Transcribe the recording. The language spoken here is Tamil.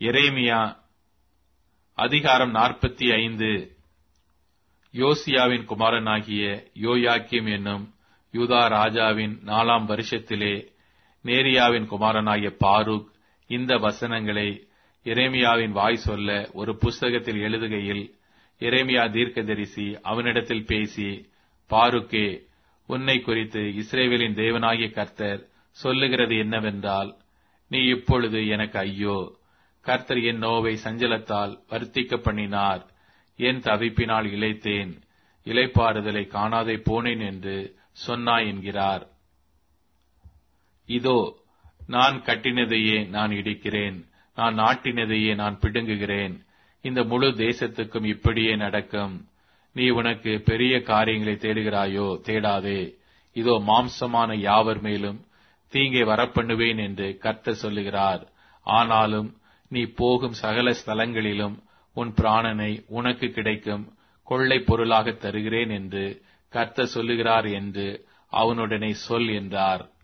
எரேமியா அதிகாரம் நாற்பத்தி ஐந்து யோசியாவின் குமாரனாகிய யோயாக்கிம் என்னும் யூதா ராஜாவின் நாலாம் வருஷத்திலே நேரியாவின் குமாரனாகிய பாருக் இந்த வசனங்களை எரேமியாவின் வாய் சொல்ல ஒரு புஸ்தகத்தில் எழுதுகையில் எரேமியா தீர்க்கதரிசி அவனிடத்தில் பேசி பாருக்கே உன்னை குறித்து இஸ்ரேவேலின் தேவனாகிய கர்த்தர் சொல்லுகிறது என்னவென்றால் நீ இப்பொழுது எனக்கு ஐயோ கர்த்தர் என் நோவை சஞ்சலத்தால் வர்த்திக்க பண்ணினார் என் தவிப்பினால் இழைத்தேன் இலைப்பாறுதலை காணாதே போனேன் என்று சொன்னாய் என்கிறார் இதோ நான் கட்டினதையே நான் இடிக்கிறேன் நான் நாட்டினதையே நான் பிடுங்குகிறேன் இந்த முழு தேசத்துக்கும் இப்படியே நடக்கும் நீ உனக்கு பெரிய காரியங்களை தேடுகிறாயோ தேடாதே இதோ மாம்சமான யாவர் மேலும் தீங்கை வரப்பண்ணுவேன் என்று கர்த்தர் சொல்லுகிறார் ஆனாலும் நீ போகும் சகல ஸ்தலங்களிலும் உன் பிராணனை உனக்கு கிடைக்கும் கொள்ளை பொருளாக தருகிறேன் என்று கர்த்தர் சொல்லுகிறார் என்று அவனுடனே சொல் என்றார்